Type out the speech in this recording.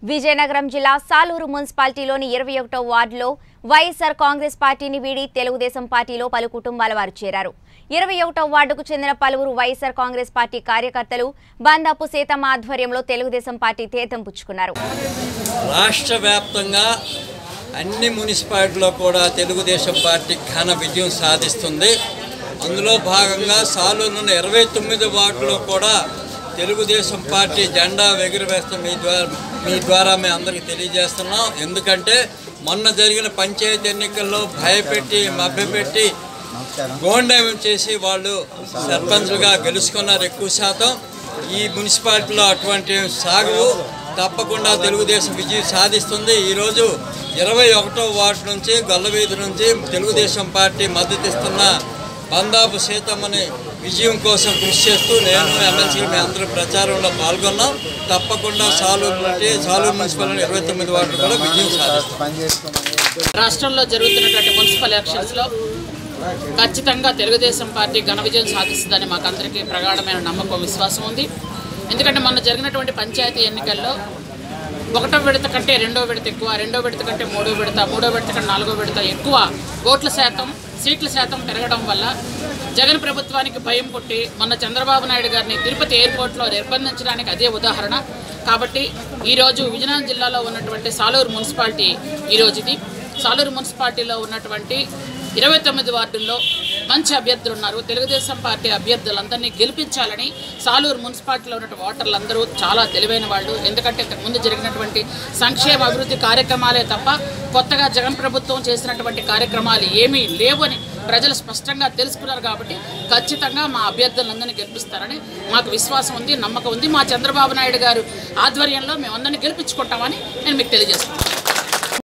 విజయనగరం జిల్లా సాలూరు మున్సిపాలిటీలోని ఇరవై ఒకటో వార్డులో వైఎస్ఆర్ కాంగ్రెస్ పార్టీని వీడి తెలుగుదేశం పార్టీలో పలు కుటుంబాల వారు చేరారు ఇరవై ఒకటో వార్డుకు చెందిన పలువురు వైఎస్ఆర్ కాంగ్రెస్ పార్టీ కార్యకర్తలు బందపు సీతమ్మ ఆధ్వర్యంలో తెలుగుదేశం పార్టీ తీర్థం పుచ్చుకున్నారు రాష్ట్ర వ్యాప్తంగా అన్ని మున్సిపాలిటీలో కూడా తెలుగుదేశం పార్టీ ఘన విజయం సాధిస్తుంది అందులో భాగంగా సాలూరులోని ఇరవై తొమ్మిది వార్డులో కూడా తెలుగుదేశం పార్టీ జెండా ఎగురవేస్తాం మీ ద్వారా మీ ద్వారా మేము అందరికీ తెలియజేస్తున్నాం ఎందుకంటే మొన్న జరిగిన పంచాయతీ ఎన్నికల్లో భయపెట్టి మభ్యపెట్టి గోండం చేసి వాళ్ళు సర్పంచ్లుగా గెలుచుకున్నారు ఎక్కువ శాతం ఈ మున్సిపాలిటీలో అటువంటి సాగు తప్పకుండా తెలుగుదేశం విజయం సాధిస్తుంది ఈరోజు ఇరవై ఒకటో వార్డు నుంచి గొల్లవీధి నుంచి తెలుగుదేశం పార్టీ మద్దతు ఇస్తున్న బందాపు సీతమ్మని విజయం కోసం కృషి చేస్తూ నేను ఎమ్మెల్సీ మీ అందరూ ప్రచారంలో పాల్గొన్నాం తప్పకుండా సాలూరు నుండి సాలూరు మున్సిపాలిటీ ఇరవై తొమ్మిది వార్డు కూడా విజయం సాధిస్తాం రాష్ట్రంలో జరుగుతున్నటువంటి మున్సిపల్ ఎలక్షన్స్లో ఖచ్చితంగా తెలుగుదేశం పార్టీ ఘన విజయం సాధిస్తుందని మాకందరికీ ప్రగాఢమైన నమ్మకం విశ్వాసం ఉంది ఎందుకంటే మొన్న జరిగినటువంటి పంచాయతీ ఎన్నికల్లో ఒకటో విడత కంటే రెండో విడత ఎక్కువ రెండో విడత కంటే మూడో విడత మూడో విడత కంటే నాలుగో విడత ఎక్కువ ఓట్ల శాతం సీట్ల శాతం పెరగడం వల్ల జగన్ ప్రభుత్వానికి భయం పుట్టి మొన్న చంద్రబాబు నాయుడు గారిని తిరుపతి ఎయిర్పోర్ట్లో నిర్బంధించడానికి అదే ఉదాహరణ కాబట్టి ఈరోజు విజయనగరం జిల్లాలో ఉన్నటువంటి సాలూరు మున్సిపాలిటీ ఈరోజు ఇది సాలూరు మున్సిపాలిటీలో ఉన్నటువంటి ఇరవై తొమ్మిది వార్డుల్లో మంచి అభ్యర్థులు ఉన్నారు తెలుగుదేశం పార్టీ అభ్యర్థులందరినీ గెలిపించాలని సాలూరు మున్సిపాలిటీలో ఉన్న ఓటర్లందరూ చాలా తెలివైన వాళ్ళు ఎందుకంటే ఇంతకు ముందు జరిగినటువంటి సంక్షేమ అభివృద్ధి కార్యక్రమాలే తప్ప కొత్తగా జగన్ ప్రభుత్వం చేసినటువంటి కార్యక్రమాలు ఏమీ లేవని ప్రజలు స్పష్టంగా తెలుసుకున్నారు కాబట్టి ఖచ్చితంగా మా అభ్యర్థులందరినీ గెలిపిస్తారని మాకు విశ్వాసం ఉంది నమ్మకం ఉంది మా చంద్రబాబు నాయుడు గారు ఆధ్వర్యంలో మేమందరినీ గెలిపించుకుంటామని నేను మీకు తెలియజేస్తున్నాను